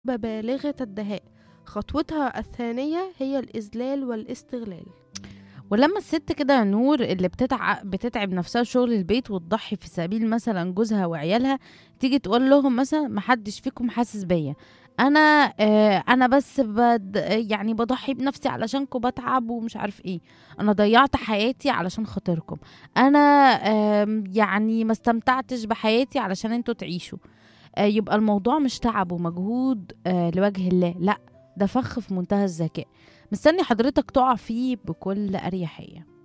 بالغة الدهاء خطوتها الثانية هي الإذلال والاستغلال ولما الست كده يا نور اللي بتتعب بتتعب نفسها في شغل البيت وتضحي في سبيل مثلا جوزها وعيالها تيجي تقول لهم مثلا محدش فيكم حاسس بيا انا آه انا بس بد يعني بضحي بنفسي علشانكم بتعب ومش عارف ايه انا ضيعت حياتي علشان خاطركم انا آه يعني ما استمتعتش بحياتي علشان انتوا تعيشوا آه يبقى الموضوع مش تعب ومجهود آه لوجه الله لا ده فخ في منتهى الذكاء مستني حضرتك تقع فيه بكل اريحيه